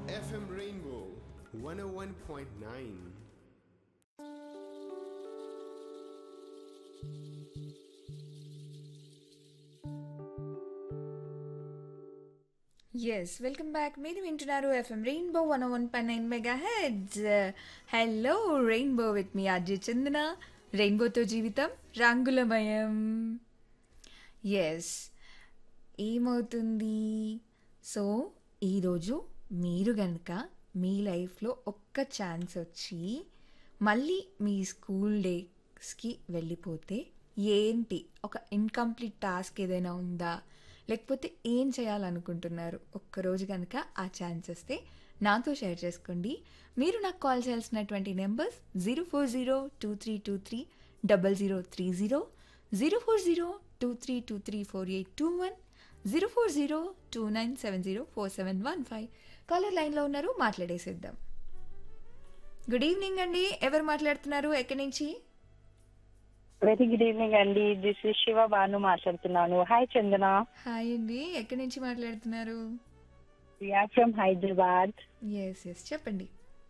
FM Rainbow 101.9. Yes welcome back మీరు వింటున్నారు FM rainbow one one పై nine megahertz hello rainbow with me Ajay Chandana రెయిన్బోతో జీవితం రంగులమయం ఎస్ ఏమవుతుంది సో ఈరోజు మీరు కనుక మీ లైఫ్లో ఒక్క ఛాన్స్ వచ్చి మళ్ళీ మీ స్కూల్ డేస్కి వెళ్ళిపోతే ఏంటి ఒక ఇన్కంప్లీట్ టాస్క్ ఏదైనా ఉందా లేకపోతే ఏం చేయాలనుకుంటున్నారు ఒక్కరోజు కనుక ఆ ఛాన్స్ వస్తే నాతో షేర్ చేసుకోండి మీరు నాకు కాల్ చేయాల్సినటువంటి numbers zero four zero two three two three double zero three zero zero four zero two three two three four eight two one zero four zero two nine seven zero four seven one five caller లైన్లో ఉన్నారు మాట్లాడేసేద్దాం good evening అండి ఎవరు మాట్లాడుతున్నారు ఎక్కడి నుంచి very good evening అండి this is Shiva Bhanu మాట్లాడుతున్నాను hi Chandana hi అండి ఎక్కడి నుంచి మాట్లాడుతున్నారు are from Hyderabad yes yes చెప్పండి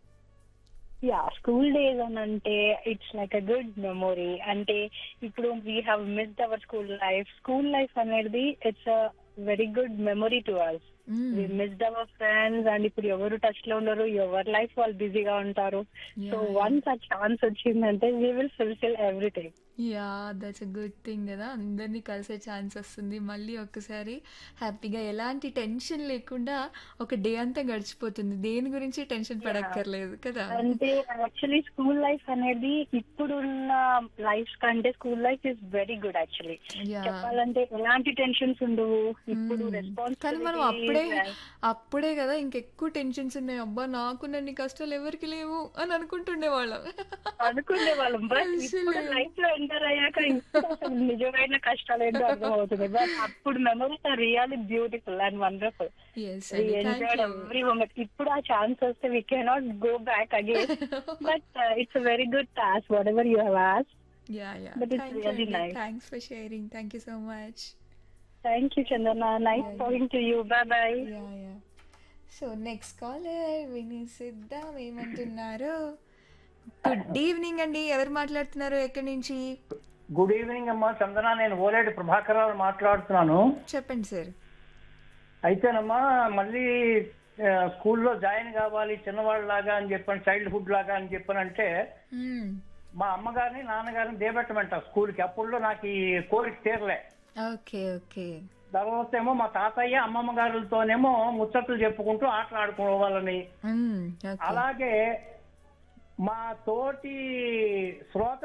యా స్కూల్ డేస్ అని అంటే it's like uh good memory అంటే ఇప్పుడు we have missed our school life school life అనేది it's uh very good memory to us we missed our friends and ఇప్పుడు ఎవరు touch లో ఉండరు ఎవరి లైఫ్ వాళ్ళు బిజీగా ఉంటారు so Yeah, once uh chance వచ్చిందంటే we will fulfil everything yeah that's uh good thing కదా అందరినీ కలిసే ఛాన్స్ వస్తుంది మళ్ళీ ఒక్కసారి హ్యాపీగా ఎలాంటి టెన్షన్ లేకుండా ఒక డే అంతా గడిచిపోతుంది దేని గురించి టెన్షన్ పడక్కర్లేదు కదా అంటే యాక్చువల్లీ స్కూల్ లైఫ్ అనేది ఇప్పుడున్న లైఫ్ కంటే school life is very good actually Yeah. చెప్పాలంటే ఎలాంటి టెన్షన్స్ ఉండవు ఇప్పుడు కానీ మనం అప్పుడే అప్పుడే కదా ఇంకెక్కువ టెన్షన్స్ ఉన్నాయి అబ్బా నాకు నన్ను కష్టాలు ఎవరికి లేవు అని అనుకుంటుండే వాళ్ళం అనుకునే వాళ్ళం బట్ ఇప్పుడు అసలు. లైఫ్ లో ఎంటర్ అయ్యాక ఇప్పుడు అసలు నిజమైన కష్టాలు ఏంటో అర్థమవుతుంది బట్ అప్పుడు memories are really beautiful and wonderful yes We అండి thank enjoyed you every moment. ఇప్పుడు ఆ ఛాన్స్ వస్తే we cannot go back again. but uh, it's a very good task, whatever you have asked. Yeah yeah But it's thank you really అండి nice. Thanks for sharing thank you so much Thank you, Chandana. Nice Yeah, talking to you. Bye bye. Yeah yeah so next caller వినిసిద్దాం ఏమంటున్నారు good evening అండి ఎవరు మాట్లాడుతున్నారు ఎక్కడి నుంచి good evening అమ్మా చందన నేను ఓలేటి ప్రభాకరరావు మాట్లాడుతున్నాను చెప్పండి సార్ అయితేనమ్మా మళ్ళీ ఆ, స్కూల్లో జాయిన్ కావాలి చిన్నవాళ్ళలాగా అని చెప్పని చైల్డ్హుడ్ లాగా అని చెప్పనంటే మా అమ్మగారిని నాన్నగారిని దేబెట్టమంట స్కూల్కి అప్పుడులో నాకు ఈ కోరిక తీరలే ఓకే ఓకే తర్వాత ఏమో మా తాతయ్య అమ్మమ్మ గారులతోనేమో ముచ్చట్లు చెప్పుకుంటూ ఆటలాడుకునే వాళ్ళని ఓకే అలాగే మా తోటి శ్రోత